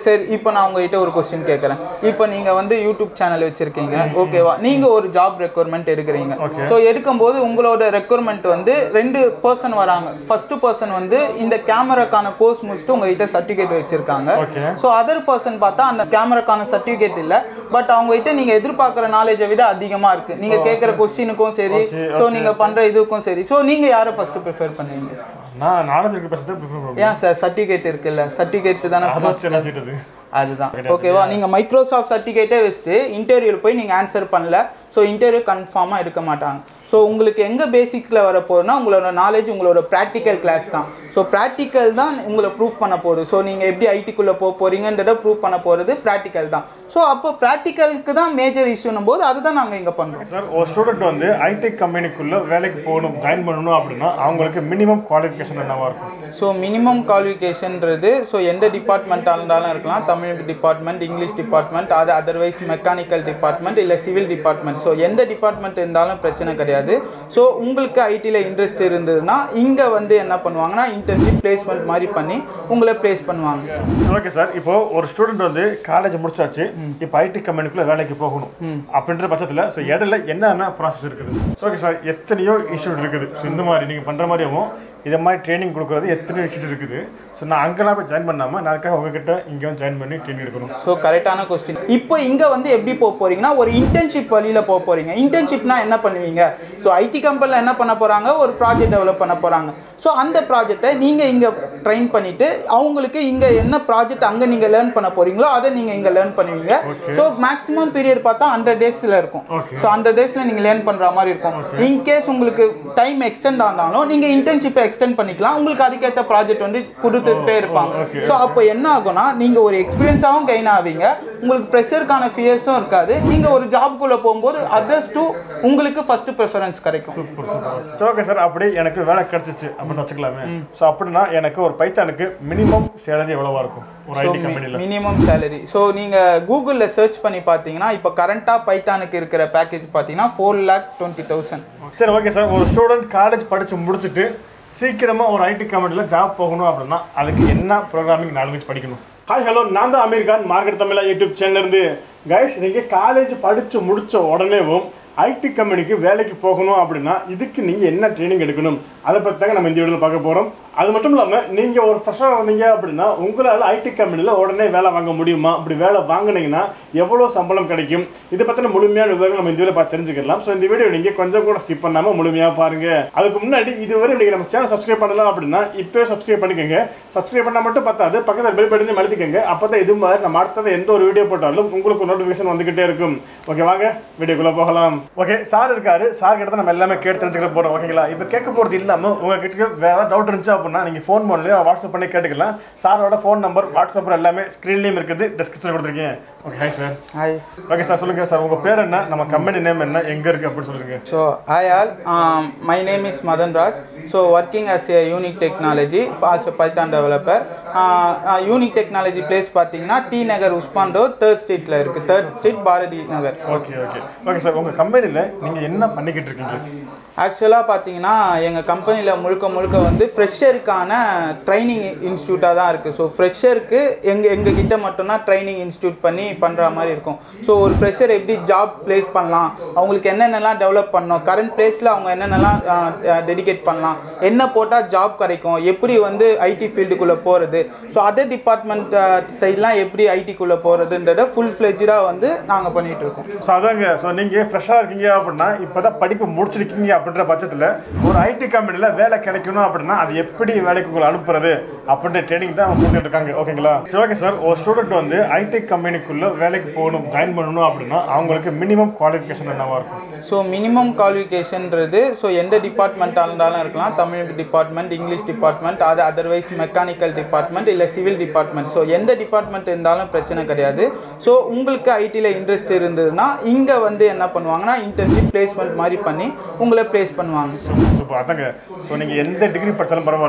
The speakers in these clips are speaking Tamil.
சரி இப்போ நான் உங்ககிட்ட ஒரு கொஸ்டின் கேட்குறேன் இப்போ நீங்கள் வந்து யூடியூப் சேனல் வச்சுருக்கீங்க ஓகேவா நீங்கள் ஒரு ஜாப் ரெக்குவயர்மெண்ட் எடுக்கிறீங்க ஸோ எடுக்கும்போது உங்களோட ரெக்குவயர்மெண்ட் வந்து ரெண்டு பர்சன் வராங்க ஃபர்ஸ்ட் பர்சன் வந்து இந்த கேமராக்கான கோர்ஸ் முடிச்சுட்டு உங்ககிட்ட சர்டிஃபிகேட் வச்சுருக்காங்க ஓகே ஸோ அதர் பர்சன் பார்த்தா அந்த கேமராக்கான சர்டிஃபிகேட் இல்லை பட் அவங்ககிட்ட நீங்கள் எதிர்பார்க்குற நாலேஜை விட அதிகமாக இருக்குது நீங்கள் கேட்குற கொஸ்டினுக்கும் சரி ஸோ நீங்கள் பண்ணுற இதுக்கும் சரி ஸோ நீங்கள் யாரை ஃபஸ்ட்டு ப்ரிஃபர் பண்ணுவீங்க நான் நாலேஜ் இருக்க பேசுறது ப்ரிஃபர் பண்ணுவேன் ஏன் சார் சர்டிஃபிகேட் இருக்குல்ல சர்டிஃபிகேட் தானே அதான் என்ன சீட்டது அதுதான் ஓகேவா நீங்கள் மைக்ரோசாஃப்ட் சர்டிஃபிகேட்டே வச்சுட்டு இன்டர்வியூவில் போய் நீங்கள் ஆன்சர் பண்ணல ஸோ இன்டர்வியூ கன்ஃபார்மாக எடுக்க மாட்டாங்க ஸோ உங்களுக்கு எங்கே பேசிக்ஸில் வர போகுதுன்னா உங்களோட நாலேஜ் உங்களோட ப்ராக்டிக்கல் கிளாஸ் தான் ஸோ ப்ராக்டிக்கல் தான் உங்களை ப்ரூவ் பண்ண போகுது ஸோ நீங்கள் எப்படி ஐடிக்குள்ளே போக போகிறீங்கன்றத ப்ரூவ் பண்ண போகிறது ப்ராக்டிக்கல் தான் ஸோ அப்போ ப்ராக்டிக்கலுக்கு தான் மேஜர் இஷ்யூனும் போது அதுதான் நாங்கள் இங்கே பண்ணுறோம் சார் ஒரு ஸ்டூடெண்ட் வந்து ஐடி கம்பெனிக்குள்ள வேலைக்கு போகணும் ஜாயின் பண்ணணும் அப்படின்னா அவங்களுக்கு மினிமம் குவாலிஃபிகேஷன் என்னவா இருக்கும் ஸோ மினிமம் குவாலிஃபிகேஷன்றது ஸோ எந்த டிபார்ட்மெண்ட்டாக இருந்தாலும் இருக்கலாம் தமிழ் டிபார்ட்மெண்ட் இங்கிலீஷ் டிபார்ட்மெண்ட் அது அதர்வைஸ் மெக்கானிக்கல் டிபார்ட்மெண்ட் இல்லை சிவில் டிபார்ட்மெண்ட் ஸோ எந்த டிபார்ட்மெண்ட் இருந்தாலும் பிரச்சனை கிடையாது ஸோ உங்களுக்கு ஐடியில் இன்ட்ரெஸ்ட் இருந்ததுன்னா இங்கே வந்து என்ன பண்ணுவாங்கன்னா இன்டர்ன்ஷிப் பிளேஸ்மெண்ட் மாதிரி பண்ணி உங்களை ப்ளேஸ் பண்ணுவாங்க ஓகே சார் இப்போ ஒரு ஸ்டூடெண்ட் வந்து காலேஜ் முடிச்சாச்சு இப்போ ஐடி கம்பெனிக்குள்ள வேலைக்கு போகணும் அப்படின்ற பட்சத்தில் ஸோ இடையில என்னென்ன ப்ராசஸ் இருக்குது ஓகே சார் எத்தனையோ இன்ஸ்டியூட் இருக்குது ஸோ இந்த மாதிரி நீங்கள் பண்ணுற மாதிரியும் இதை மாதிரி ட்ரைனிங் கொடுக்குறது எத்தனையோ இன்ஸ்டியூட் இருக்குது ஸோ நான் அங்கெல்லாம் போய் ஜாயின் பண்ணாமல் நான் அதுக்காக உங்ககிட்ட இங்கே வந்து ஜாயின் பண்ணி ட்ரைனிங் எடுக்கணும் ஸோ கரெக்டான கொஸ்டின் இப்போ இங்கே வந்து எப்படி போக போறீங்கன்னா ஒரு இன்டர்ன்ஷிப் வழியில் போக போறீங்க இன்டர்ன்ஷிப்னா என்ன பண்ணுவீங்க ஸோ ஐடி கம்பெனியில் என்ன பண்ண போகிறாங்க ஒரு ப்ராஜெக்ட் டெவலப் பண்ண போகிறாங்க ஸோ அந்த ப்ராஜெக்டை நீங்கள் இங்கே ட்ரைன் பண்ணிவிட்டு அவங்களுக்கு இங்கே என்ன ப்ராஜெக்ட் அங்கே நீங்கள் லேர்ன் பண்ண போகிறீங்களோ அதை நீங்கள் இங்கே லேர்ன் பண்ணுவீங்க ஸோ மேக்ஸிமம் பீரியட் பார்த்தா ஹண்ட்ரட் டேஸில் இருக்கும் Okay. ஸோ ஹண்ட்ரட் டேஸில் நீங்கள் லேர்ன் பண்ணுற மாதிரி இருக்கும் இன்கேஸ் உங்களுக்கு டைம் எக்ஸ்டெண்ட் ஆனாலும் நீங்கள் இன்டர்ன்ஷிப்பை எக்ஸ்டெண்ட் பண்ணிக்கலாம் உங்களுக்கு அதுக்கேற்ற ப்ராஜெக்ட் வந்து கொடுத்துட்டே இருப்பாங்க okay. ஸோ அப்போ என்ன ஆகும்னா நீங்கள் ஒரு எக்ஸ்பீரியன்ஸாகவும் கெயின் ஆவீங்க உங்களுக்கு ஃப்ரெஷருக்கான ஃபியர்ஸும் இருக்காது நீங்கள் ஒரு ஜாப்குள்ளே போகும்போது அதர்ஸ் டு உங்களுக்கு ஃபஸ்ட்டு ப்ரிஃபரன்ஸ் கிடைக்கும் சூப்பர் சூப்பர் சரி ஓகே சார் அப்படி எனக்கு வேலை கிடைச்சிச்சு அப்படின்னு வச்சுக்கலாமே ஸோ அப்படின்னா எனக்கு ஒரு பைத்தானுக்கு மினிமம் சேலரி எவ்வளவா இருக்கும் ஒரு ஸோ ஐடி கம்பெனியில் மினிமம் சேலரி ஸோ நீங்கள் கூகுளில் சர்ச் பண்ணி பார்த்தீங்கன்னா இப்போ கரண்ட்டாக பைத்தானுக்கு இருக்கிற பேக்கேஜ் பார்த்தீங்கன்னா ஃபோர் லேக் டுவெண்ட்டி தௌசண்ட் சரி ஓகே சார் ஒரு ஸ்டூடெண்ட் காலேஜ் படித்து முடிச்சுட்டு சீக்கிரமாக ஒரு ஐடி கம்பெனியில் ஜாப் போகணும் அப்படின்னா அதுக்கு என்ன ப்ரோக்ராமிங் நாலேஜ் படிக்கணும் ஹாய் ஹலோ நான் தான் அமீர் கான் மார்க்கெட் தமிழா யூடியூப் சேனல்லேருந்து கைஸ் நீங்கள் காலேஜ் படித்து முடித்த உடனேவும் ஐடி கம்பெனிக்கு வேலைக்கு போகணும் அப்படின்னா இதுக்கு நீங்கள் என்ன ட்ரைனிங் எடுக்கணும் அதை பற்றி தாங்க நம்ம இந்த வீடியோவில் பார்க்க போகிறோம் அது மட்டும் இல்லாமல் நீங்கள் ஒரு ஃப்ரெஷராக வந்தீங்க அப்படின்னா உங்களால் ஐடி கம்பெனியில் உடனே வேலை வாங்க முடியுமா அப்படி வேலை வாங்குனீங்கன்னா எவ்வளோ சம்பளம் கிடைக்கும் இதை பற்றின முழுமையான விவரங்கள் நம்ம இந்த வீடியோ பார்த்து தெரிஞ்சுக்கலாம் ஸோ இந்த வீடியோ நீங்கள் கொஞ்சம் கூட ஸ்கிப் பண்ணாமல் முழுமையாக பாருங்கள் அதுக்கு முன்னாடி இதுவரை நீங்கள் நம்ம சேனல் சப்ஸ்கிரைப் பண்ணலாம் அப்படின்னா இப்போ சப்ஸ்கிரைப் பண்ணிக்கோங்க சப்ஸ்கிரைப் பண்ணால் மட்டும் பத்தாது பக்கத்தில் பெல் பட்டனையும் அழுத்திக்கோங்க அப்போ தான் இது மாதிரி நம்ம அடுத்தது எந்த ஒரு வீடியோ போட்டாலும் உங்களுக்கு நோட்டிஃபிகேஷன் வந்துகிட்டே இருக்கும் ஓகே வாங்க வீடியோக்குள்ளே போகலாம் ஓகே சார் இருக்காரு சார் கிட்ட தான் நம்ம எல்லாமே கேட்டு தெரிஞ்சுக்க போகிறோம் ஓகேங்களா இப்போ கேட்க போகிறது இல்லாமல் உங்ககிட்ட வேற டவுட் இருந்துச்சு அப்படின்னா நீங்கள் ஃபோன் பண்ணலையோ வாட்ஸ்அப் பண்ணி கேட்டுக்கலாம் சாரோட ஃபோன் நம்பர் வாட்ஸ்அப்பில் எல்லாமே ஸ்க்ரீன்லேயும் இருக்குது டிஸ்கிரிப்ஷனில் கொடுத்துருக்கேன் okay hi sir hi okay sir சொல்லுங்கள் சார் உங்கள் பேர் என்ன நம்ம கம்பெனி நேம் என்ன எங்கே இருக்குது அப்படின்னு சொல்லுங்க So, hi all, um, my name is Madan Raj. So, working as a Unique Technology, as a Python developer. Uh, uh, Unique Technology place பார்த்தீங்கன்னா டி நகர் உஸ்மான் ரோட் தேர்ட் ஸ்ட்ரீட்டில் இருக்குது third street Bharathi Nagar okay okay okay sir உங்கள் கம்பெனியில் நீங்கள் என்ன பண்ணிக்கிட்டு இருக்கீங்க ஆக்சுவலாக பார்த்தீங்கன்னா எங்கள் கம்பெனியில் முழுக்க முழுக்க வந்து ஃப்ரெஷருக்கான ட்ரைனிங் இன்ஸ்டியூட்டாக தான் இருக்குது ஸோ ஃப்ரெஷருக்கு எங்கள் எங்கள் கிட்ட மட்டும்தான் ட்ரைனிங் இன்ஸ்டியூட் பண்ணி பண்ணுற மாதிரி இருக்கும் ஸோ ஒரு ஃப்ரெஷர் எப்படி ஜாப் ப்ளேஸ் பண்ணலாம் அவங்களுக்கு என்னென்னலாம் டெவலப் பண்ணணும் கரண்ட் ப்ளேஸில் அவங்க என்னென்னலாம் டெடிகேட் பண்ணலாம் என்ன போட்டால் ஜாப் கிடைக்கும் எப்படி வந்து ஐடி ஃபீல்டுக்குள்ளே போகிறது ஸோ அதர் டிபார்ட்மெண்ட் சைட்லாம் எப்படி ஐடிக்குள்ளே போகிறதுன்றத ஃபுல் ஃப்ளெஜ்டாக வந்து நாங்கள் பண்ணிகிட்டு இருக்கோம் ஸோ அதாங்க ஸோ நீங்கள் ஃப்ரெஷ்ஷாக இருக்கீங்க அப்படின்னா இப்போ தான் படிப்பு முடிச்சிருக்கீங்க அப்படின்ற பட்சத்தில் ஒரு ஐடி கம்பெனியில் வேலை கிடைக்கணும் அப்படின்னா அது எப்படி வேலைக்கு உங்களை அனுப்புறது அப்படின்ற ட்ரைனிங் தான் அவங்க கொடுத்துட்டு இருக்காங்க ஓகேங்களா சரி ஓகே சார் ஒரு ஸ்டூடெண்ட் வந்து ஐடி கம்பெனிக்குள்ளே வேலைக்கு போகணும் ஜாயின் பண்ணணும் அப்படின்னா அவங்களுக்கு மினிமம் குவாலிஃபிகேஷன் என்னவா இருக்கும் ஸோ மினிமம் குவாலிஃபிகேஷன்றது ஸோ எந்த டிபார்ட்மெண்ட்டாக இருந்தாலும் இருக்கலாம் தமிழ் டிபார்ட்மெண்ட் இங்கிலீஷ் டிபார்ட்மெண்ட் அது அதர்வைஸ் மெக்கானிக்கல் டிபார்ட்மெண்ட் இல்லை சிவில் டிபார்ட்மெண்ட் ஸோ எந்த டிபார்ட்மெண்ட் இருந்தாலும் பிரச்சனை கிடையாது ஸோ உங்களுக்கு ஐடியில் இன்ட்ரெஸ்ட் இருந்ததுன்னா இங்கே வந்து என்ன பண்ணுவாங்கன்னா இன்டர்ன்ஷிப் பிளேஸ்மெண்ட் மாதிரி பண்ணி உங்களை ப்ளேஸ் பண்ணுவாங்க சூப்பர் சூப்பர் அதாங்க ஸோ நீங்கள் எந்த டிகிரி படித்தாலும் பரவாயில்ல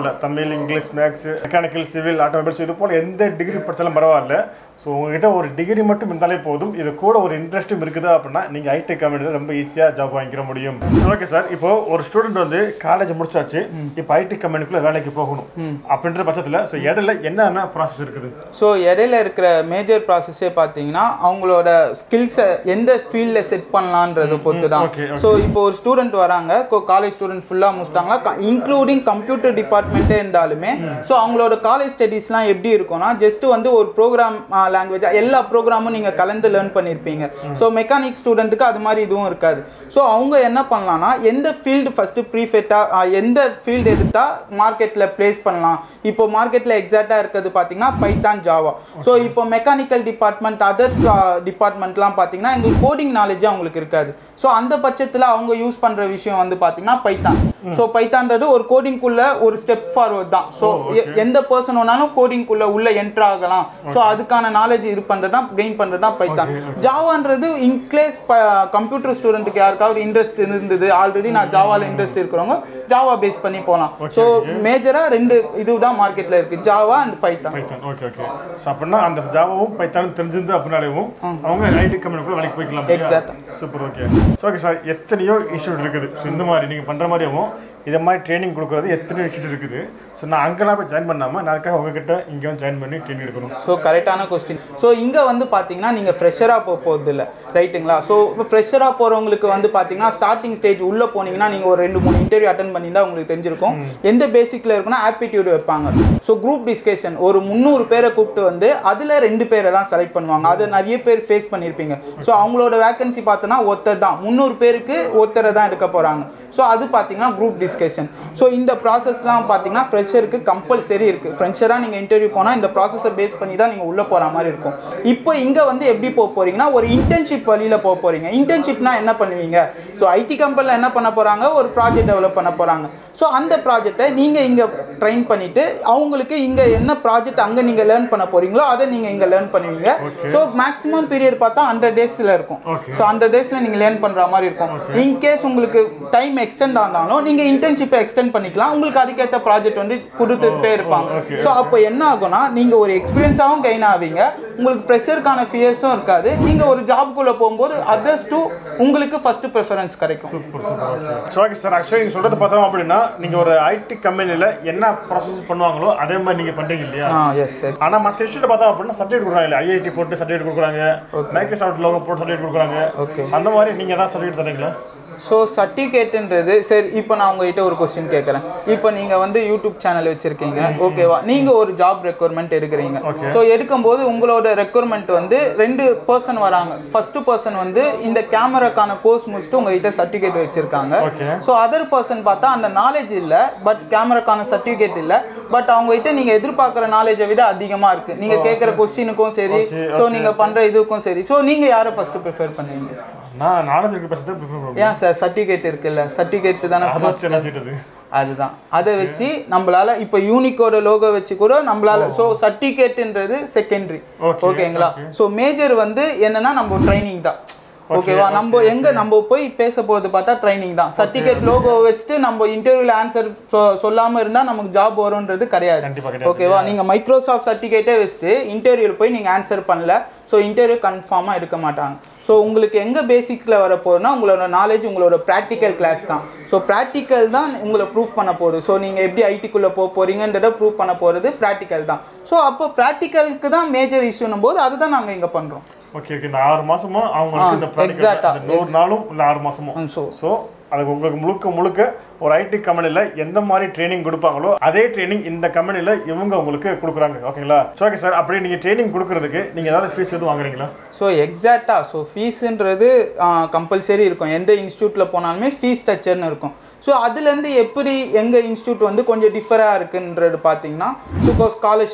பரவாயில்ல Tamil English maths mechanical civil automobiles இது போல் எந்த டிகிரி படித்தாலும் பரவாயில்ல ஸோ உங்ககிட்ட ஒரு டிகிரி மட்டும் இருந்தாலே போதும் இது கூட ஒரு இன்ட்ரெஸ்ட்டும் இருக்குது அப்படின்னா நீங்கள் ஐடி கம்பெனியில் ரொம்ப ஈஸியாக ஜாப் வாங்கிக்கிற முடியும் ஓகே சார் இப்போ ஒரு ஸ்டூடெண்ட் வந்து காலேஜ் முடிச்சாச்சு இப்போ ஐடி கம்பெனிக்குள்ளே வேலைக்கு போகணும் அப்படின்ற பட்சத்தில் ஸோ இடையில என்னென்ன ப்ராசஸ் இருக்குது ஸோ இடையில இருக்கிற மேஜர் ப்ராசஸே பார்த்தீங்கன்னா அவங்களோட ஸ்கில்ஸை எந்த ஃபீல்டில் செட் பண்ணலான்றதை பொறுத்து தான் okay, ஸோ இப்போ ஒரு ஸ்டூடெண்ட் வராங்க காலேஜ் ஸ்டூடெண்ட் ஃபுல்லாக முடிச்சிட்டாங்களா இன்க்ளூடிங் கம்ப்யூட்டர் டிபார்ட்மெண்ட்டே இருந்தாலுமே ஸோ அவங்களோட காலேஜ் ஸ்டடீஸ்லாம் எப்படி இருக்கும்னா ஜஸ்ட் வந்து ஒரு ப்ரோக்ராம் லாங்குவேஜ் எல்லா ப்ரோக்ராமும் நீங்கள் கலந்து லேர்ன் பண்ணியிருப்பீங்க ஸோ மெக்கானிக் ஸ்டூடெண்ட்டுக்கு அது மாதிரி இதுவும் இருக்காது ஸோ அவங்க என்ன பண்ணலாம்னா எந்த ஃபீல்டு ஃபஸ்ட்டு ப்ரீஃபெட்டாக எந்த ஃபீல்டு எடுத்தால் மார்க்கெட்டில் ப்ளேஸ் பண்ணலாம் இப்போ மார்க்கெட்டில் எக்ஸாக்டாக இருக்கிறது பார்த்தீங்கன்னா பைத்தான் ஜாவா ஸோ இப்போ மெக்கானிக்கல் டிபார்ட்மெண்ட் அதர் டிபார்ட்மெண்ட்லாம் பார்த்தீங்கன்னா எங்களுக்கு கோடிங் நாலேஜ் அவங்களுக்கு இருக்காது ஸோ அந்த பட்சத்தில் அவங்க யூஸ் பண்ணுற விஷயம் வந்து பார்த்தீங்கன்னா பைத்தான் ஸோ பைத்தான்றது ஒரு கோடிங்குள்ள ஒரு ஸ்டெப் ஃபார்வர்ட் தான் ஸோ எந்த பர்சன் வேணாலும் கோடிங்குள்ள உள்ள என்ட்ரு ஆகலாம் ஸோ அதுக்கான நாலேஜ் இது பண்ணுறது தான் கெயின் பண்ணுறது தான் பைத்தான் ஜாவான்றது இன்க்ளேஸ் கம்ப்யூட்டர் ஸ்டூடெண்ட்டுக்கு யாருக்காவது இன்ட்ரெஸ்ட் இருந்தது ஆல்ரெடி நான் ஜாவாவில் இன்ட்ரெஸ்ட் இருக்கிறவங்க ஜாவா பேஸ் பண்ணி போகலாம் ஸோ மேஜராக ரெண்டு இதுதான் மார்க்கெட்டில் இருக்குது Java and Python Python okay okay so அப்படின்னா அந்த ஜாவாவும் பைத்தானும் தெரிஞ்சிருந்து அப்படின்னாலேயும் அவங்க ஐடி கம்பெனிக்குள்ள வேலைக்கு போய்க்கலாம் Exact. Super okay so okay sir எத்தனையோ இன்ஸ்டியூட் இருக்குது ஸோ இந்த மாதிரி நீங்கள் பண்ணுற மாதிரியும் இதை மாதிரி ட்ரைனிங் கொடுக்குறது எத்தனையோ இன்ஸ்டியூட் இருக்குது ஸோ நான் அங்கெல்லாம் போய் ஜாயின் பண்ணாமல் நான் அதுக்காக உங்ககிட்ட இங்கே வந்து ஜாயின் பண்ணி ட்ரைனிங் எடுக்கணும் ஸோ கரெக்டான கொஸ்டின் ஸோ இங்கே வந்து பார்த்தீங்கன்னா நீங்கள் ஃப்ரெஷராக போக போகிறது இல்லை ரைட்டுங்களா ஸோ இப்போ ஃப்ரெஷராக போகிறவங்களுக்கு வந்து பார்த்தீங்கன்னா ஸ்டார்டிங் ஸ்டேஜ் உள்ளே போனீங்கன்னா நீங்கள் ஒரு ரெண்டு மூணு இன்டர்வியூ அட்டன் பண்ணியிருந்தா உங்களுக்கு தெரிஞ்சிருக்கும் எந்த பேசிக்கில் இருக்குன்னா ஆப்டிடியூட் வைப்பாங்க ஸோ குரூப் டிஸ்கஷன் ஒரு முந்நூறு பேரை கூப்பிட்டு வந்து அதில் ரெண்டு பேரை தான் செலக்ட் பண்ணுவாங்க அதை நிறைய பேர் ஃபேஸ் பண்ணியிருப்பீங்க ஸோ அவங்களோட வேகன்சி பார்த்தோன்னா ஒருத்தர் தான் முந்நூறு பேருக்கு ஒருத்தரை தான் எடுக்க போகிறாங்க ஸோ அது பார்த்தீங்கன்னா குரூப் டிஸ்கஷன் ஸோ இந்த ப்ராசஸ்லாம் பார்த்தீங்கன்னா ஃப்ரெஷருக்கு கம்பல்சரி இருக்குது ஃப்ரெஷராக நீங்கள் இன்டர்வியூ போனால் இந்த ப்ராசஸை பேஸ் பண்ணி தான் நீங்கள் உள்ளே போகிற மாதிரி இருக்கும் இப்போ இங்கே வந்து எப்படி போக போகிறீங்கன்னா ஒரு இன்டர்ன்ஷிப் வழியில் போக போகிறீங்க இன்டர்ன்ஷிப்னா என்ன பண்ணுவீங்க ஸோ ஐடி கம்பெனியில் என்ன பண்ண போகிறாங்க ஒரு ப்ராஜெக்ட் டெவலப் பண்ண போகிறாங்க ஸோ அந்த ப்ராஜெக்டை நீங்கள் இங்கே ட்ரைன் பண்ணிவிட்டு அவங்களுக்கு இங்கே என்ன ப்ராஜெக்ட் அங்கே நீங்கள் லேர்ன் பண்ண போகிறீங்களோ அதை நீங்கள் இங்கே லேர்ன் பண்ணுவீங்க ஸோ மேக்ஸிமம் பீரியட் பார்த்தா ஹண்ட்ரட் டேஸில் இருக்கும் Okay. ஸோ ஹண்ட்ரட் டேஸில் நீங்கள் லேர்ன் பண்ணுற மாதிரி இருக்கும் இன்கேஸ் உங்களுக்கு டைம் எக்ஸ்டெண்ட் ஆனாலும் நீங்கள் இன்டர்ன்ஷிப்பை எக்ஸ்டெண்ட் பண்ணிக்கலாம் உங்களுக்கு அதுக்கேற்ற ப்ராஜெக்ட் வந்து கொடுத்துட்டே இருப்பாங்க okay, ஸோ அப்போ என்ன ஆகும்னா நீங்கள் ஒரு எக்ஸ்பீரியன்ஸாகவும் கெயின் ஆவீங்க உங்களுக்கு ஃப்ரெஷருக்கான ஃபியர்ஸும் இருக்காது நீங்கள் ஒரு ஜாப்குள்ளே போகும்போது அதர்ஸ் டு உங்களுக்கு ஃபஸ்ட்டு ப்ரிஃபரன்ஸ் கிடைக்கும் super super okay so okay sir actually நீங்கள் சொல்கிறது பார்த்தோம் அப்படின்னா நீங்கள் ஒரு ஐடி கம்பெனியில் என்ன ப்ராசஸ் பண்ணுவாங்களோ அதே மாதிரி நீங்கள் பண்ணுறீங்க இல்லையா ஆ எஸ் சார் ஆனால் மற்ற இன்ஸ்டியூட் பார்த்தோம் அப்படின்னா சர்டிஃபிகேட் கொடுக்குறாங்க இல்லை ஐஐடி போட்டு சர்டிஃபிகேட் கொடுக்குறாங்க மைக்ரோசாஃப்ட் லோகோ போட்டு சர்டிஃபிகேட் கொடுக்குறாங்க Okay. அந்த மாதிரி நீங்கள் தான் சர்டிஃபிகேட் தரீங்களா ஸோ சர்டிஃபிகேட்டுன்றது சரி இப்போ நான் உங்ககிட்ட ஒரு கொஸ்டின் கேட்குறேன் இப்போ நீங்கள் வந்து யூடியூப் சேனல் வச்சுருக்கீங்க ஓகேவா நீங்கள் ஒரு ஜாப் ரெக்குவயர்மெண்ட் எடுக்கிறீங்க ஸோ எடுக்கும்போது உங்களோட ரெக்குவயர்மெண்ட் வந்து ரெண்டு பர்சன் வராங்க ஃபஸ்ட்டு பர்சன் வந்து இந்த கேமராக்கான கோர்ஸ் முடிச்சுட்டு உங்ககிட்ட சர்டிஃபிகேட் வச்சுருக்காங்க ஓகே ஸோ அதர் பர்சன் பார்த்தா அந்த நாலேஜ் இல்லை பட் கேமராக்கான சர்டிஃபிகேட் இல்லை பட் அவங்ககிட்ட நீங்கள் எதிர்பார்க்குற நாலேஜை விட அதிகமாக இருக்குது நீங்கள் கேட்குற கொஸ்டினுக்கும் சரி ஸோ நீங்கள் பண்ணுற இதுக்கும் சரி ஸோ நீங்கள் யாரை ஃபஸ்ட்டு ப்ரிஃபர் பண்ணுவீங்க நான் நாலேஜ் இருக்க பட்சத்தை ப்ரிஃபர் பண்ணுவேன் ஏன் சார் சர்டிஃபிகேட் இருக்குல்ல சர்டிஃபிகேட் தானே அதான் என்ன சீட்டது அதுதான் அதை வச்சு நம்மளால இப்போ யூனிக்கோட லோகோ வச்சு கூட நம்மளால ஸோ சர்டிஃபிகேட்ன்றது செகண்டரி Okay, ஓகேங்களா ஸோ மேஜர் வந்து என்னன்னா நம்ம ட்ரைனிங் தான் ஓகேவா நம்ம எங்க நம்ம போய் பேச போறது பார்த்தா ட்ரைனிங் தான் சர்டிஃபிகேட் லோகோ வச்சுட்டு நம்ம இன்டர்வியூல ஆன்சர் சொல்லாம இருந்தா நமக்கு ஜாப் வரும்ன்றது கிடையாது கண்டிப்பா கிடையாது. ஓகேவா நீங்க மைக்ரோசாஃப்ட் சர்டிஃபிகேட்டே வச்சுட்டு இன்டர்வியூல போய் நீங்க ஆன்சர் பண்ணல ஸோ இன்டர்வியூ கன்ஃபார்மாக எடுக்க மாட்டாங்க ஸோ உங்களுக்கு எங்கே பேசிக்கில் வர போகுதுன்னா உங்களோட நாலேஜ் உங்களோட ப்ராக்டிக்கல் கிளாஸ் தான் ஸோ ப்ராக்டிக்கல் தான் உங்களை ப்ரூஃப் பண்ண போகுது ஸோ நீங்கள் எப்படி ஐடிக்குள்ளே போக போகிறீங்கன்றத ப்ரூவ் பண்ண போகிறது ப்ராக்டிக்கல் தான் ஸோ அப்போ ப்ராக்டிக்கலுக்கு தான் மேஜர் இஷ்யூனும் போது அதை தான் நாங்கள் இங்கே பண்ணுறோம் ஓகே ஓகே இந்த ஆறு மாசமா அவங்களுக்கு இந்த exact ஆ. ப்ராடக்ட் நூறு நாளும் இல்லை ஆறு மாசமும் ஸோ ஸோ அதுக்கு உங்களுக்கு முழுக்க முழுக்க ஒரு ஐடி கம்பெனியில் எந்த மாதிரி ட்ரைனிங் கொடுப்பாங்களோ அதே ட்ரைனிங் இந்த கம்பெனியில் இவங்க உங்களுக்கு கொடுக்குறாங்க ஓகேங்களா ஸோ ஓகே சார் அப்படியே நீங்கள் ட்ரைனிங் கொடுக்கறதுக்கு நீங்கள் ஏதாவது ஃபீஸ் எதுவும் வாங்குறீங்களா ஸோ எக்ஸாக்டாக ஸோ ஃபீஸுன்றது கம்பல்சரி இருக்கும் எந்த இன்ஸ்டியூட்டில் போனாலுமே ஃபீஸ் ஸ்ட்ரக்சர்னு இருக்கும் ஸோ அதுலேருந்து எப்படி எங்கள் இன்ஸ்டியூட் வந்து கொஞ்சம் டிஃபராக இருக்குன்றது பார்த்தீங்கன்னா ஸோ ஸ்காலர்ஷிப்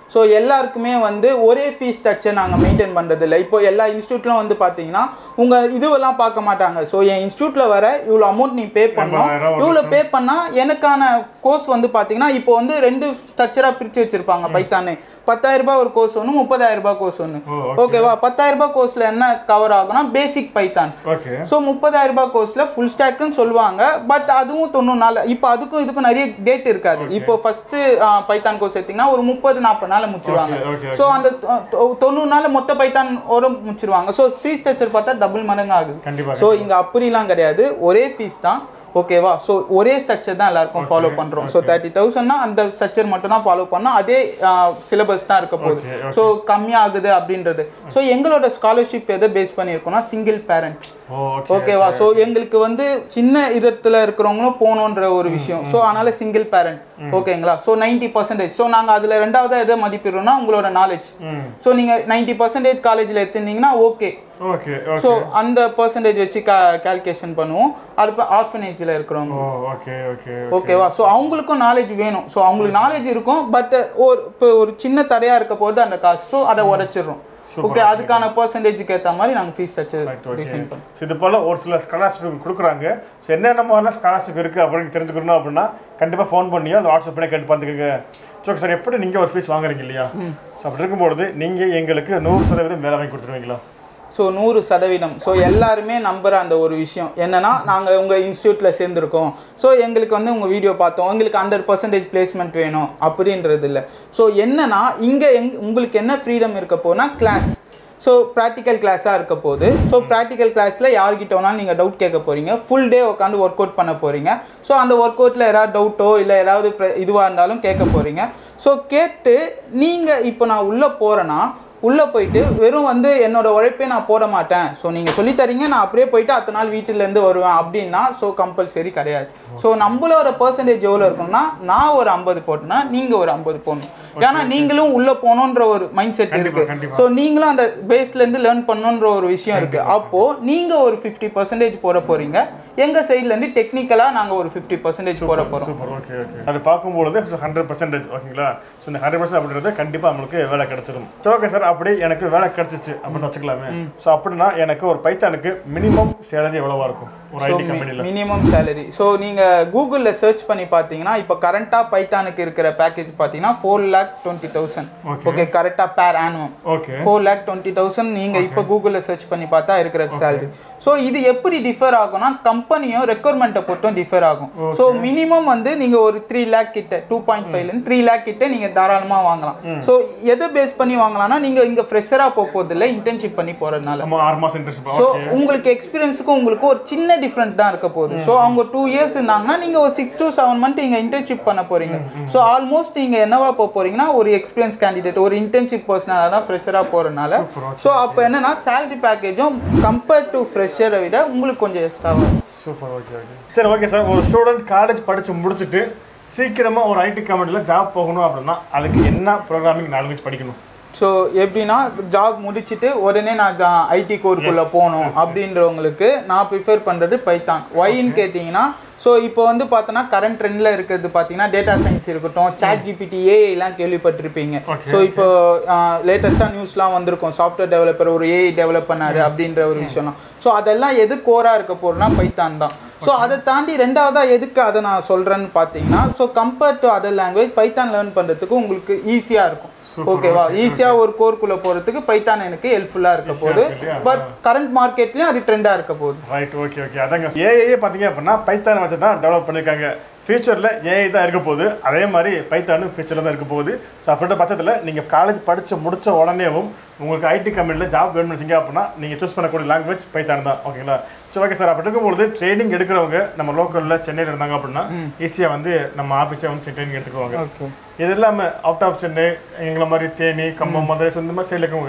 ஸோ எல்லாருக்குமே வந்து ஒரே ஃபீஸ் ஸ்ட்ரக்சர் நாங்கள் மெயின்டைன் பண்ணுறது இல்லை இப்போ எல்லா இன்ஸ்டியூட்லும் வந்து பார்த்தீங்கன்னா உங்கள் இதுவெல்லாம் பார்க்க மாட்டாங்க ஸோ என் இன்ஸ்டியூட்டில் வர இவ்வளோ அமௌண்ட் நீ பே பண்ணணும் எண்பதாயிரம், ஒரு இவ்வளோ பே பண்ணால் எனக்கான கோர்ஸ் வந்து பார்த்தீங்கன்னா இப்போ வந்து ரெண்டு ஸ்ட்ரக்சராக பிரித்து வச்சுருப்பாங்க பைத்தானே பத்தாயிரம் ரூபாய் ஒரு கோர்ஸ் ஒன்று முப்பதாயிரம் ரூபாய் கோர்ஸ் ஒன்று ஓ, ஓகேவா பத்தாயிரம் ரூபாய் கோர்ஸில் என்ன கவர் ஆகும்னா பேசிக் பைத்தான்ஸ் ஓகே ஸோ முப்பதாயிரம் ரூபாய் கோர்ஸில் ஃபுல் ஸ்டாக்குன்னு சொல்லுவாங்க பட் அதுவும் தொண்ணூறு நாள் இப்போ அதுக்கும் இதுக்கும் நிறைய டேட் இருக்காது இப்போ ஃபஸ்ட்டு பைத்தான் கோர்ஸ் எடுத்தீங்கன்னா ஒரு முப்பது நாற்பது நாள் முடிச்சிருவாங்க Okay, okay, ஸோ அந்த தொ- தொ- தொண்ணூறு நாள் மொத்த பைத்தான் ஒரு முடிச்சிருவாங்க ஸோ ஃபீஸ் ஸ்ட்ரக்சர் பார்த்தா டபுள் மடங்கு ஆகுது கண்டிப்பா ஸோ இங்கே அப்படிலாம் கிடையாது ஒரே ஃபீஸ் தான் ஓகேவா ஸோ ஒரே ஸ்ட்ரக்சர் தான் எல்லாருக்கும் ஃபாலோ பண்ணுறோம் ஸோ தேர்ட்டி தௌசண்ட்னா அந்த ஸ்ட்ரக்சர் மட்டும் தான் ஃபாலோ பண்ணோம் அதே சிலபஸ் தான் இருக்க போகுது Okay, okay. ஸோ கம்மியாகுது அப்படின்றது ஸோ எங்களோட ஸ்காலர்ஷிப் எதை பேஸ் பண்ணியிருக்கோம்னா சிங்கிள் பேரண்ட் ஓ ஓகே ஓகேவா ஸோ எங்களுக்கு வந்து சின்ன இடத்துல இருக்கிறவங்களும் போகணுன்ற ஒரு விஷயம் ஸோ அதனால சிங்கிள் பேரண்ட் ஓகேங்களா ஸோ நைன்டி பர்சன்டேஜ் ஸோ நாங்கள் அதில் ரெண்டாவது எதை மதிப்பிடுறோம்னா உங்களோட நாலேஜ் ம் ஸோ நீங்கள் நைன்டி பர்சன்டேஜ் காலேஜில் எடுத்திருந்தீங்கன்னா ஓகே ஓகே ஸோ ஓகே அந்த பர்சன்டேஜ் வச்சு கா கால்குலேஷன் பண்ணுவோம் அடுப்பு ஆர்ஃபனேஜில் இருக்கிறவங்க ஓ ஓகே ஓகே ஓகேவா ஸோ அவங்களுக்கும் நாலேஜ் வேணும் ஸோ அவங்களுக்கு நாலேஜ் இருக்கும் பட் ஒரு இப்போ ஒரு சின்ன தடையாக இருக்க போது அந்த காசு ஸோ அதை உடைச்சிடுறோம் ஓகே அதுக்கான பர்சன்டேஜுக்கு ஏற்ற மாதிரி நாங்கள் ஃபீஸ் ஸ்ட்ரக்சர் டிசைன் பண்ணுவோம் ஸோ இது போல் ஒரு சில ஸ்காலர்ஷிப் கொடுக்குறாங்க ஸோ என்னென்ன மாதிரிலாம் ஸ்காலர்ஷிப் இருக்குது அப்படின்னு தெரிஞ்சுக்கணும் அப்படின்னா கண்டிப்பாக ஃபோன் பண்ணியோ அந்த வாட்ஸ்அப் பண்ணி கேட்டு பார்த்துக்கோங்க ஸோ சார் எப்படி நீங்கள் ஒரு ஃபீஸ் வாங்குறீங்க இல்லையா ஸோ அப்படி இருக்கும்பொழுது நீங்கள் எங்களுக்கு நூறு சதவீதம் மேலே வாங்கி கொடுத்துருவீங்களா ஸோ நூறு சதவீதம் ஸோ எல்லாருமே நம்புகிற அந்த ஒரு விஷயம் என்னன்னா நாங்கள் உங்கள் இன்ஸ்டியூட்டில் சேர்ந்துருக்கோம் ஸோ எங்களுக்கு வந்து உங்கள் வீடியோ பார்த்தோம் எங்களுக்கு ஹண்ட்ரட் பர்சன்டேஜ் பிளேஸ்மெண்ட் வேணும் அப்படின்றது இல்லை ஸோ என்னன்னா இங்கே எங் உங்களுக்கு என்ன ஃப்ரீடம் இருக்க போனால் கிளாஸ் ஸோ ப்ராக்டிக்கல் கிளாஸாக இருக்க போகுது ஸோ ப்ராக்டிக்கல் கிளாஸில் யார்கிட்ட வேணாலும் நீங்கள் டவுட் கேட்க போகிறீங்க ஃபுல் டே உட்காந்து ஒர்க் அவுட் பண்ண போகிறீங்க ஸோ அந்த ஒர்க் அவுட்டில் ஏதாவது டவுட்டோ இல்லை ஏதாவது இதுவாக இருந்தாலும் கேட்க போகிறீங்க ஸோ கேட்டு நீங்கள் இப்போ நான் உள்ளே போகிறேன்னா உள்ளே போயிட்டு வெறும் வந்து என்னோட உழைப்பே நான் போட மாட்டேன் ஸோ நீங்கள் சொல்லித் தரீங்க நான் அப்படியே போயிட்டு அத்தனை நாள் வீட்டிலேருந்து வருவேன் அப்படின்னா ஸோ கம்பல்சரி கிடையாது ஸோ நம்மளோட பர்சன்டேஜ் எவ்வளோ இருக்கும்னா நான் ஒரு ஐம்பது போட்டேன்னா நீங்கள் ஒரு ஐம்பது போடணும் ஏன்னா நீங்களும் உள்ளே போகணுன்ற ஒரு மைண்ட் செட் கண்டிப்பா, இருக்கு கண்டிப்பா. ஸோ நீங்களும் அந்த பேஸ்லேருந்து லேர்ன் பண்ணணுன்ற ஒரு விஷயம் இருக்கு அப்போ நீங்கள் ஒரு ஃபிஃப்டி பர்சன்டேஜ் போட போறீங்க எங்கள் சைட்லேருந்து டெக்னிக்கலாக நாங்கள் ஒரு ஃபிஃப்டி பர்சன்டேஜ் போட போகிறோம் சூப்பர் ஓகே ஓகே அது பார்க்கும்பொழுது ஹண்ட்ரட் பர்சன்டேஜ் ஓகேங்களா ஸோ இந்த ஹண்ட்ரட் பர்சன்ட் அப்படின்றது கண்டிப்பாக நம்மளுக்கு வேலை கிடைச்சிடும் சரி ஓகே சார் அப்படி எனக்கு வேலை கிடைச்சிச்சு அப்படின்னு வச்சுக்கலாமே ஸோ அப்படின்னா எனக்கு ஒரு பைத்தானுக்கு மினிமம் சேலரி எவ்வளவா இருக்கும் ஒரு ஐடி கம்பெனியில் மினிமம் சேலரி ஸோ நீங்கள் கூகுளில் சர்ச் பண்ணி பார்த்தீங்கன்னா இப்போ கரண்ட்டாக பைத்தானுக்கு இருக்கிற பேக்கேஜ் பார்த்தீங்கன்னா four lakh twenty thousand Okay. Okay கரெக்டாக பேர் ஆனுவம் okay four lakh twenty thousand நீங்கள் இப்போ கூகுளில் சர்ச் பண்ணி பார்த்தா இருக்கிற சேலரி ஸோ இது எப்படி டிஃபர் ஆகும்னா கம்பெனியும் ரெக்குவயர்மெண்ட்டை பொறுத்தும் டிஃபர் ஆகும் ஸோ மினிமம் வந்து நீங்கள் ஒரு த்ரீ லேக் கிட்ட டூ பாயிண்ட் ஃபைவ்லேருந்து த்ரீ லேக் கிட்ட நீங்கள் தாராளமாக வாங்கலாம் ஸோ எதை பேஸ் பண்ணி வாங்கலாம்னா நீங்கள் இங்கே ஃப்ரெஷராக போக போதில்லை இன்டர்ன்ஷிப் பண்ணி போகிறதுனால நம்ம ஆறு மாதம் இன்ட்ரெஸ்ட் ஸோ உங்களுக்கு எக்ஸ்பீரியன்ஸுக்கும் உங்களுக்கு ஒரு சின்ன டிஃப்ரெண்ட் தான் இருக்க போகுது ஸோ அவங்க டூ இயர்ஸ் இருந்தாங்கன்னா நீங்கள் ஒரு சிக்ஸ் டு செவன் மந்த் நீங்கள் இன்டர்ன்ஷிப் பண்ண போறீங்க ஸோ ஆல்மோஸ்ட் நீங்கள் என்னவா போக போறீங்கன்னா ஒரு எக்ஸ்பீரியன்ஸ் கேண்டிடேட் ஒரு இன்டர்ன்ஷிப் பர்சனாக தான் ஃப்ரெஷராக போகிறனால ஸோ அப்போ என்னன்னா சேலரி பேக்கேஜும் கம்பேர்ட் டு ஃப்ரெஷரை விட உங்களுக்கு கொஞ்சம் எக்ஸ்ட்ராவாக சூப்பர் ஓகே ஓகே சரி ஓகே சார் ஒரு ஸ்டூடெண்ட் காலேஜ் படித்து முடிச்சுட்டு சீக்கிரமாக ஒரு ஐடி கம்பெனியில் ஜாப் போகணும் அப்படின்னா அதுக்கு என்ன ப்ரோக்ராமிங் நாலேஜ் படிக்கணும் ஸோ எப்படின்னா ஜாப் முடிச்சுட்டு உடனே நான் ஐடி கோர்க்குள்ளே போகணும் அப்படின்றவங்களுக்கு நான் ப்ரிஃபர் பண்ணுறது பைத்தான் ஒயின்னு கேட்டிங்கன்னா ஸோ இப்போ வந்து பார்த்தோன்னா கரண்ட் ட்ரெண்டில் இருக்கிறது பார்த்தீங்கன்னா டேட்டா சயின்ஸ் இருக்கட்டும் சாட் ஜிபிடி ஏஐலாம் கேள்விப்பட்டிருப்பீங்க Okay, ஸோ இப்போ லேட்டஸ்ட்டாக நியூஸ்லாம் வந்திருக்கும் சாஃப்ட்வேர் டெவலப்பர் ஒரு ஏஐ டெவலப் பண்ணாரு அப்படின்ற ஒரு விஷயம்லாம் ஸோ அதெல்லாம் எது கோராக இருக்க போகிறோம்னா பைத்தான் தான் ஸோ அதை தாண்டி ரெண்டாவதாக எதுக்கு அதை நான் சொல்கிறேன்னு பார்த்தீங்கன்னா so compared to other language Python learn பண்ணுறதுக்கு உங்களுக்கு ஈஸியாக இருக்கும் ஓகேவா ஈஸியாக ஒரு கோர்க்குள்ளே போகிறதுக்கு பைத்தான் எனக்கு ஹெல்ப்ஃபுல்லாக இருக்க போகுது இருக்கு இல்லையா? பட் கரண்ட் மார்க்கெட்லேயும் அது ட்ரெண்டாக இருக்க போகுது ரைட் ஓகே ஓகே அதாங்க ஏஐயே பார்த்தீங்க அப்படின்னா பைத்தான் வச்சு தான் டெவலப் பண்ணியிருக்காங்க ஃபியூச்சரில் ஏஐ தான் இருக்க போகுது அதே மாதிரி பைத்தானும் ஃபியூச்சரில் தான் இருக்க போகுது ஸோ அப்படின்ற பட்சத்தில் நீங்கள் காலேஜ் படித்து முடிச்ச உடனேவும் உங்களுக்கு ஐடி கம்பெனியில் ஜாப் வேணும்னு வச்சிங்க அப்படின்னா நீங்கள் சூஸ் பண்ணக்கூடிய லாங்குவேஜ் பைத்தான் தான் ஓகேங்களா ஸோ ஓகே சார் அப்படி இருக்கும்பொழுது ட்ரைனிங் எடுக்கிறவங்க நம்ம லோக்கலில் சென்னையில் இருந்தாங்க அப்படின்னா ஈஸியாக வந்து நம்ம ஆஃபீஸே வந்து ட்ரைனிங் எடுத்துக்குவாங்க ஓகே இது இல்லாமல் அவுட் ஆஃப் சென்னை எங்களை மாதிரி தேனி கம்பம் மதுரை ஸோ இந்த மாதிரி சைடில் இருக்கவங்க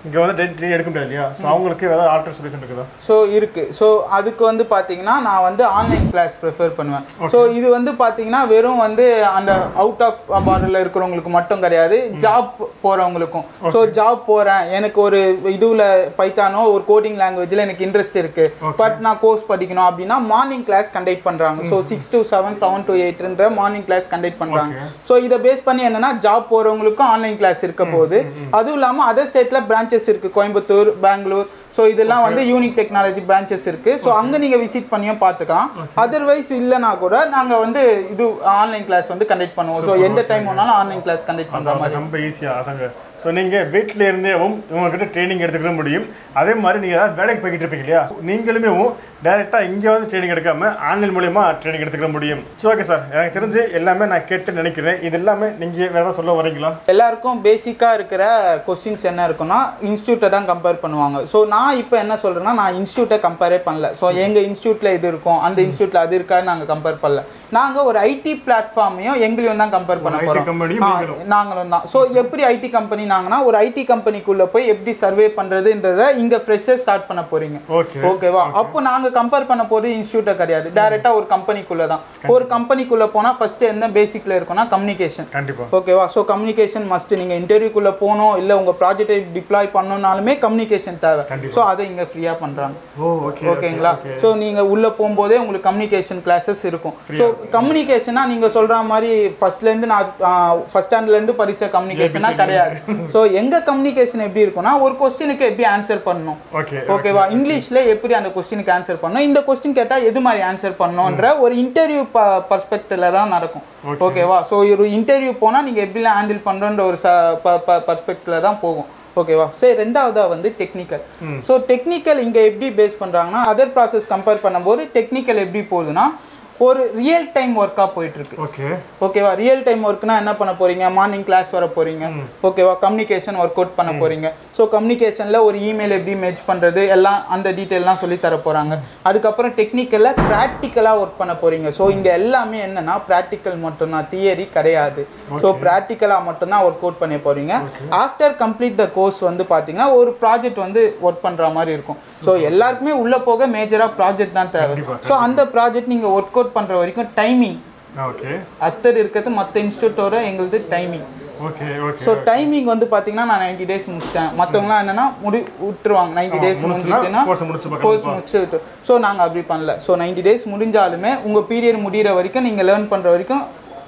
இங்கே வந்து ட்ரெயின் எடுக்க முடியாது இல்லையா ஸோ அவங்களுக்கு ஏதாவது ஆல்டர் சொல்யூஷன் இருக்குதா ஸோ இருக்கு ஸோ அதுக்கு வந்து பார்த்தீங்கன்னா நான் வந்து ஆன்லைன் கிளாஸ் ப்ரிஃபர் பண்ணுவேன் ஸோ இது வந்து பார்த்தீங்கன்னா வெறும் வந்து அந்த அவுட் ஆஃப் பார்டரில் இருக்கிறவங்களுக்கு மட்டும் கிடையாது ஜாப் போகிறவங்களுக்கும் ஸோ ஜாப் போகிறேன் எனக்கு ஒரு இதுவில் பைத்தானோ ஒரு கோடிங் லாங்குவேஜில் எனக்கு இன்ட்ரெஸ்ட் இருக்கு பட் நான் கோர்ஸ் படிக்கணும் அப்படின்னா மார்னிங் கிளாஸ் கண்டக்ட் பண்ணுறாங்க so six to seven seven to எயிட்ன்ற மார்னிங் கிளாஸ் கண்டக்ட் பண்ணுறாங்க ஸோ இதை பேஸ் பண்ணி என்னன்னா ஜாப் போகிறவங்களுக்கும் ஆன்லைன் கிளாஸ் இருக்க போகுது அதுவும் இல்லாமல் அதர் ஸ்டேட்டில் பிரான்ச்சஸ் இருக்கு கோயம்புத்தூர் பெங்களூர் ஸோ இதெல்லாம் வந்து யூனிக் டெக்னாலஜி பிரான்ச்சஸ் இருக்கு ஸோ அங்கே நீங்கள் விசிட் பண்ணியும் பார்த்துக்கலாம் அதர்வைஸ் இல்லைனா கூட நாங்கள் வந்து இது ஆன்லைன் கிளாஸ் வந்து கண்டக்ட் பண்ணுவோம் ஸோ எந்த டைம் வேணாலும் ஆன்லைன் கிளாஸ் கண்டக்ட் பண்ணுற மாதிரி ரொம்ப ஈஸியாக அதாங்க ஸோ நீங்கள் வீட்டில் இருந்தேவும் இவங்ககிட்ட ட்ரைனிங் எடுத்துக்கிற முடியும் அதே மாதிரி நீங்கள் ஏதாவது வேலைக்கு போய்கிட்டு இருப்பீங்க இல்லையா நீங்களுமே டேரெக்டாக இங்கே வந்து ட்ரைனிங் எடுக்காம ஆன்லைன் மூலியமா ட்ரைனிங் எடுத்துக்கிற முடியும் சரி ஓகே சார் எனக்கு தெரிஞ்சு எல்லாமே நான் கேட்டு நினைக்கிறேன் இது எல்லாமே நீங்கள் வேறு ஏதாவது சொல்ல வரீங்களா எல்லாருக்கும் பேசிக்காக இருக்கிற கொஸ்டின்ஸ் என்ன இருக்குன்னா இன்ஸ்டியூட்டை தான் கம்பேர் பண்ணுவாங்க ஸோ நான் இப்போ என்ன சொல்கிறேன்னா நான் இன்ஸ்டியூட்டை கம்பேரே பண்ணல ஸோ எங்கள் இன்ஸ்டியூட்டில் இது இருக்கும் அந்த இன்ஸ்டியூட்டில் அது இருக்கான்னு நாங்கள் கம்பேர் பண்ணல நாங்கள் ஒரு ஐடி பிளாட்ஃபார்மையும் எங்களையும் தான் கம்பேர் பண்ண IT போகிறோம் கம்பெனியும் நீங்களும். நாங்களும் தான் ஸோ எப்படி ஐடி கம்பெனினாங்கன்னா ஒரு ஐடி கம்பெனிக்குள்ளே போய் எப்படி சர்வே பண்ணுறதுன்றத இங்கே ஃப்ரெஷ்ஷாக ஸ்டார்ட் பண்ண போறீங்க ஓகே ஓகேவா அப்போ நாங்க கம்பேர் பண்ண போது இன்ஸ்டியூட்டை கிடையாது டைரக்டா ஒரு கம்பெனிக்குள்ள தான் ஒரு கம்பெனிக்குள்ள போனா ஃபர்ஸ்ட் என்ன பேசிக்ல இருக்கும்னா கம்யூனிகேஷன் கண்டிப்பாக ஓகேவா ஸோ கம்யூனிகேஷன் மஸ்ட் நீங்க இன்டர்வியூக்குள்ள போகணும் இல்ல உங்க ப்ராஜெக்டை டிப்ளாய் பண்ணணும்னாலுமே கம்யூனிகேஷன் தேவை கண்டிப்பா. ஸோ அதை இங்க ஃப்ரீயா பண்றாங்க ஓ ஓகே ஓகேங்களா ஸோ நீங்க உள்ள போகும்போதே உங்களுக்கு கம்யூனிகேஷன் கிளாஸஸ் இருக்கும் ஸோ கம்யூனிகேஷனா நீங்க சொல்ற மாதிரி ஃபர்ஸ்ட்ல இருந்து நான் ஃபர்ஸ்ட் ஸ்டாண்டர்ட்ல இருந்து படிச்ச கம்யூனிகேஷனா கிடையாது ஸோ எங்க கம்யூனிகேஷன் எப்படி இருக்கும்னா ஒரு கொஸ்டினுக்கு எப்படி ஆன்சர் பண்ணணும் ஓகே ஓகேவா இங்கிலீஷ்ல எப்படி அந்த கொஸ்டினுக்கு ஆன்சர் பண்ணணும் இந்த கொஸ்டின் கேட்டா எது மாதிரி ஆன்சர் பண்ணணும்ன்ற ஒரு இன்டர்வியூ பர்ஸ்பெக்டிவ்ல தான் நடக்கும் ஓகேவா ஸோ ஒரு இன்டர்வியூ போனா நீங்க எப்படிலாம் ஹேண்டில் பண்றோன்ற ஒரு பர்ஸ்பெக்டிவ்ல தான் போகும் ஓகேவா சரி ரெண்டாவதா வந்து டெக்னிக்கல் ஸோ டெக்னிக்கல் இங்க எப்படி பேஸ் பண்றாங்கன்னா அதர் ப்ராசஸ் கம்பேர் பண்ணும்போது டெக்னிக்கல் எப்படி போகுதுன்னா ஒரு ரியல் டைம் ஒர்க்காக போயிட்டு இருக்கு ஓகே ஓகேவா ரியல் டைம் ஒர்க்னா என்ன பண்ண போறீங்க மார்னிங் கிளாஸ் வர போறீங்க ஓகேவா கம்யூனிகேஷன் ஒர்க் அவுட் பண்ண போறீங்க ஸோ கம்யூனிகேஷன்ல ஒரு இமெயில் எப்படி மேட்ச் பண்றது எல்லாம் அந்த டீட்டெயிலாம் சொல்லி தர போறாங்க அதுக்கப்புறம் டெக்னிக்கல்ல ப்ராக்டிக்கலா ஒர்க் பண்ண போறீங்க ஸோ இங்க எல்லாமே என்னன்னா ப்ராக்டிக்கல் மட்டும்தான் தியரி கிடையாது ஸோ ப்ராக்டிக்கலா மட்டும்தான் ஒர்க் அவுட் பண்ண போறீங்க ஆஃப்டர் கம்ப்ளீட் த கோர்ஸ் வந்து பாத்தீங்கன்னா ஒரு ப்ராஜெக்ட் வந்து ஒர்க் பண்ற மாதிரி இருக்கும் ஸோ எல்லாருக்குமே உள்ள போக மேஜரா ப்ராஜெக்ட் தான் தேவை கண்டிப்பா. ஸோ அந்த ப்ராஜெக்ட் நீங்க ஒர்க் அவுட் பண்ற வரைக்கும் டைமிங் ஓகே அத்தர் இருக்கிறது மற்ற இன்ஸ்டியூட்டோட எங்களுது timing okay okay so timing வந்து பார்த்தீங்கன்னா நான் நைன்டி டேஸ் முடிச்சிட்டேன் மற்றவங்களாம் என்னன்னா முடி விட்டுருவாங்க நைன்டி டேஸ் முடிஞ்சிட்டுன்னா கோர்ஸ் முடிச்சு பார்க்கலாம் கோர்ஸ் முடிச்சு ஸோ நாங்கள் அப்படி பண்ணல ஸோ நைன்டி டேஸ் முடிஞ்சாலுமே உங்கள் பீரியட் முடிகிற வரைக்கும் நீங்கள் லேர்ன் பண்ணுற வரைக்கும்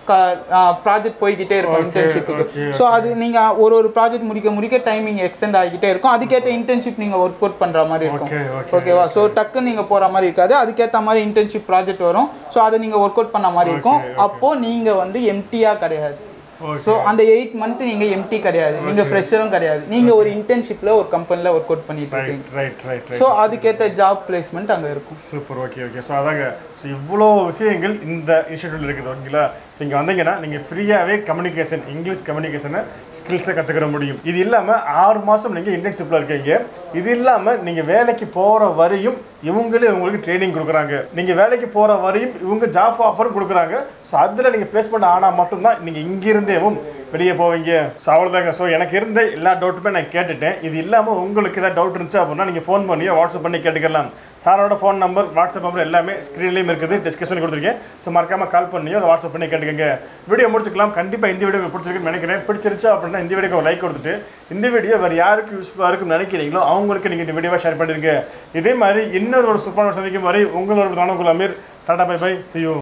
ப்ராஜெக்ட் போய்கிட்டே இருக்கும் இன்டர்ன்ஷிப்புக்கு ஸோ அது நீங்கள் ஒரு ஒரு ப்ராஜெக்ட் முடிக்க முடிக்க டைமிங் எக்ஸ்டெண்ட் ஆகிக்கிட்டே இருக்கும் அதுக்கேற்ற இன்டர்ன்ஷிப் நீங்கள் ஒர்க் அவுட் பண்ணுற மாதிரி இருக்கும் ஓகே ஓகே ஓகேவா ஸோ டக்குன்னு நீங்கள் போகிற மாதிரி இருக்காது அதுக்கேற்ற மாதிரி இன்டர்ன்ஷிப் ப்ராஜெக்ட் வரும் ஸோ அதை நீங்கள் ஒர்க் அவுட் பண்ண மாதிரி இருக்கும் அப்போது நீங்கள் வந்து எம்டியாக கிடையாது ஓகே ஸோ அந்த எயிட் மந்த் நீங்கள் எம்டி கிடையாது நீங்கள் ஃப்ரெஷரும் கிடையாது நீங்கள் ஒரு இன்டர்ன்ஷிப்பில் ஒரு கம்பெனியில் ஒர்க் அவுட் பண்ணிட்டு இருக்கீங்க ரைட் ரைட் ரைட் ஸோ அதுக்கேற்ற ஜாப் பிளேஸ்மெண்ட் அங்கே இருக்கும் சூப்பர் ஓகே ஓகே ஸோ அதாங்க ஸோ இவ்வளோ விஷயங்கள் இந்த இன்ஸ்டியூட்டில் இருக்குது ஓகேங்களா ஸோ இங்கே வந்தீங்கன்னா நீங்கள் ஃப்ரீயாகவே கம்யூனிகேஷன் இங்கிலீஷ் கம்யூனிகேஷனை ஸ்கில்ஸை கற்றுக்கிற முடியும் இது இல்லாமல் ஆறு மாதம் நீங்கள் இன்டர்ன்ஷிப்பில் இருக்கீங்க இது இல்லாமல் நீங்கள் வேலைக்கு போகிற வரையும் இவங்களே உங்களுக்கு ட்ரைனிங் கொடுக்குறாங்க நீங்கள் வேலைக்கு போகிற வரையும் இவங்க ஜாப் ஆஃபரும் கொடுக்குறாங்க ஸோ அதில் நீங்கள் பிளேஸ்மெண்ட் ஆனால் மட்டும்தான் நீங்கள் இங்கிருந்தேவும் வெளியே போவீங்க ஸோ அவ்வளோதாங்க ஸோ எனக்கு இருந்த எல்லா டவுட்டுமே நான் கேட்டுட்டேன் இது இல்லாமல் உங்களுக்கு ஏதாவது டவுட் இருந்துச்சு அப்படின்னா நீங்கள் ஃபோன் பண்ணியோ வாட்ஸ்அப் பண்ணி கேட்டுக்கலாம் சாரோட ஃபோன் நம்பர் வாட்ஸ்அப் நம்பர் எல்லாமே ஸ்க்ரீன்லேயும் இருக்குது டிஸ்கஷன் கொடுத்துருக்கேன் ஸோ மறக்காம கால் பண்ணியோ அதை வாட்ஸ்அப் பண்ணி கேட்டுக்கங்க வீடியோ முடிச்சுக்கலாம் கண்டிப்பாக இந்த வீடியோ பிடிச்சிருக்குன்னு நினைக்கிறேன் பிடிச்சிருச்சு அப்படின்னா இந்த வீடியோக்கு ஒரு லைக் கொடுத்துட்டு இந்த வீடியோ வேறு யாருக்கு யூஸ்ஃபுல்லாக இருக்கும்னு நினைக்கிறீங்களோ அவங்களுக்கு நீங்கள் இந்த வீடியோவை ஷேர் பண்ணிருங்க இதே மாதிரி இன்னொரு ஒரு சூப்பரான சந்திக்கும் வரை உங்களோட நானும் Amir tata bye bye see you